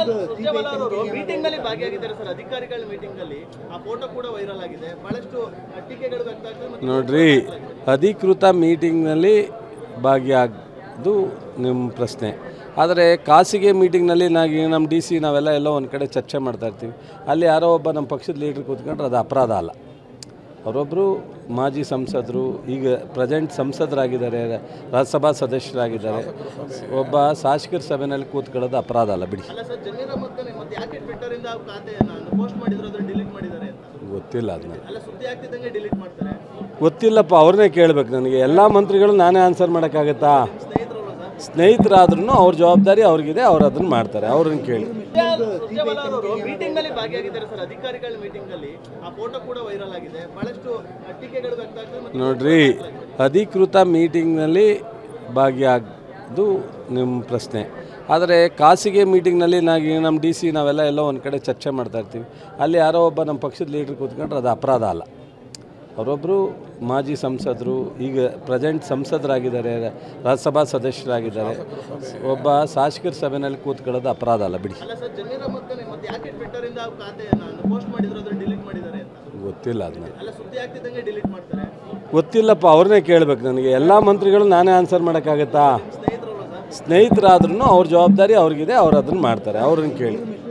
ಸುರ್ಜೇವಾಲಾ ಅವರು ಮೀಟಿಂಗ್ ನಲ್ಲಿ ಭಾಗಿಯಾಗಿದ್ದಾರೆ ಸರ್ ಅಧಿಕಾರಿಗಳ ಮೀಟಿಂಗ್ ಅಲ್ಲಿ ಆ ಫೋಟೋ ಕೂಡ ವೈರಲ್ ಆಗಿದೆ ಬಹಳಷ್ಟು ಟೀಕೆಗಳು ವ್ಯಕ್ತ ಆಗ್ತದೆ ಮತ್ತು ನೋಡ್ರಿ ಅಧಿಕೃತ ಮೀಟಿಂಗ್ನಲ್ಲಿ ಭಾಗಿಯಾಗೋದು ನಿಮ್ಮ ಪ್ರಶ್ನೆ ಆದರೆ ಖಾಸಗಿ ಮೀಟಿಂಗ್ನಲ್ಲಿ ನಾಗಿ ನಮ್ಮ ಡಿ ಸಿ ನಾವೆಲ್ಲ ಎಲ್ಲೋ ಒಂದು ಕಡೆ ಚರ್ಚೆ ಮಾಡ್ತಾ ಇರ್ತೀವಿ ಅಲ್ಲಿ ಯಾರೋ ಒಬ್ಬ ನಮ್ಮ ಪಕ್ಷದ ಲೀಡ್ರ್ ಕೂತ್ಕೊಂಡ್ರೆ ಅದು ಅಪರಾಧ ಅಲ್ಲ ಅವರೊಬ್ಬರು ಮಾಜಿ ಸಂಸದರು ಈಗ ಪ್ರೆಸೆಂಟ್ ಸಂಸದರಾಗಿದ್ದಾರೆ ರಾಜ್ಯಸಭಾ ಸದಸ್ಯರಾಗಿದ್ದಾರೆ ಒಬ್ಬ ಶಾಸಕರ ಸಭೆಯಲ್ಲಿ ಕೂತ್ಕೊಳ್ಳೋದು ಅಪರಾಧ ಅಲ್ಲ ಬಿಡಿ ಅಲ್ಲ ಸರ್ ಜಮೀರ್ ಅಹಮದ್ ಖಾನ್ ಮತ್ತೆ ಯಾಕೆ ಟ್ವಿಟ್ಟರ್ ಇಂದ ಆ ಖಾತೆಯನ್ನು ಪೋಸ್ಟ್ ಮಾಡಿದ್ರು ಅದನ್ನ ಡಿಲೀಟ್ ಮಾಡಿದ್ದಾರೆ ಅಂತ ಗೊತ್ತಿಲ್ಲ ಅದನ್ನ ಅಲ್ಲ ಸುದ್ದಿ ಆಗ್ತಿದ್ದಂಗೆ ಡಿಲೀಟ್ ಮಾಡ್ತಾರೆ ಗೊತ್ತಿಲ್ಲಪ್ಪ ಅವ್ರನ್ನೇ ಕೇಳಬೇಕು ನನಗೆ ಎಲ್ಲ ಮಂತ್ರಿಗಳು ನಾನೇ ಆನ್ಸರ್ ಮಾಡೋಕ್ಕಾಗತ್ತಾ ಸ್ನೇಹಿತರಲ್ಲ ಸರ್ ಸ್ನೇಹಿತರಾದ್ರೂ ಅವ್ರ ಜವಾಬ್ದಾರಿ ಅವ್ರಿಗಿದೆ ಅವ್ರು ಅದನ್ನು ಮಾಡ್ತಾರೆ ಅವ್ರನ್ನ ಕೇಳಿ ಸುರ್ಜೇವಾಲಾ ಅವರು ಮೀಟಿಂಗ್ ನಲ್ಲಿ ಭಾಗಿಯಾಗಿದ್ದಾರೆ ಸರ್ ಅಧಿಕಾರಿಗಳ ಮೀಟಿಂಗ್ ಅಲ್ಲಿ ಆ ಫೋಟೋ ಕೂಡ ವೈರಲ್ ಆಗಿದೆ ಬಹಳಷ್ಟು ಟೀಕೆಗಳು ವ್ಯಕ್ತ ಆಗ್ತದೆ ಮತ್ತು ನೋಡ್ರಿ ಅಧಿಕೃತ ಮೀಟಿಂಗ್ನಲ್ಲಿ ಭಾಗಿಯಾಗೋದು ನಿಮ್ಮ ಪ್ರಶ್ನೆ ಆದರೆ ಖಾಸಗಿ ಮೀಟಿಂಗ್ನಲ್ಲಿ ನಾಗಿ ನಮ್ಮ ಡಿ ಸಿ ನಾವೆಲ್ಲ ಎಲ್ಲೋ ಒಂದು ಕಡೆ ಚರ್ಚೆ ಮಾಡ್ತಾ ಇರ್ತೀವಿ ಅಲ್ಲಿ ಯಾರೋ ಒಬ್ಬ ನಮ್ಮ ಪಕ್ಷದ ಲೀಡ್ರ್ ಕೂತ್ಕೊಂಡ್ರೆ ಅದು ಅಪರಾಧ ಅಲ್ಲ ಅವರೊಬ್ಬರು ಮಾಜಿ ಸಂಸದರು ಈಗ ಪ್ರೆಸೆಂಟ್ ಸಂಸದರಾಗಿದ್ದಾರೆ ರಾಜ್ಯಸಭಾ ಸದಸ್ಯರಾಗಿದ್ದಾರೆ ಒಬ್ಬ ಶಾಸಕರ ಸಭೆಯಲ್ಲಿ ಕೂತ್ಕೊಳ್ಳೋದು ಅಪರಾಧ ಅಲ್ಲ ಬಿಡಿ ಅಲ್ಲ ಸರ್ ಜಮೀರ್ ಅಹಮದ್ ಖಾನ್ ಮತ್ತೆ ಯಾಕೆ ಟ್ವಿಟ್ಟರ್ ಇಂದ ಆ ಖಾತೆಯನ್ನು ಪೋಸ್ಟ್ ಮಾಡಿದ್ರು ಅದನ್ನ ಡಿಲೀಟ್ ಮಾಡಿದ್ದಾರೆ ಅಂತ ಗೊತ್ತಿಲ್ಲ ಅದನ್ನ ಅಲ್ಲ ಸುದ್ದಿ ಆಗ್ತಿದ್ದಂಗೆ ಡಿಲೀಟ್ ಮಾಡ್ತಾರೆ ಗೊತ್ತಿಲ್ಲಪ್ಪ ಅವ್ರನ್ನೇ ಕೇಳಬೇಕು ನನಗೆ ಎಲ್ಲ ಮಂತ್ರಿಗಳು ನಾನೇ ಆನ್ಸರ್ ಮಾಡೋಕ್ಕಾಗತ್ತಾ ಸ್ನೇಹಿತರಲ್ಲ ಸರ್ ಸ್ನೇಹಿತರಾದ್ರೂ ಅವ್ರ ಜವಾಬ್ದಾರಿ ಅವ್ರಿಗಿದೆ ಅವ್ರು ಅದನ್ನು ಮಾಡ್ತಾರೆ ಅವ್ರನ್ನ ಕೇಳಿ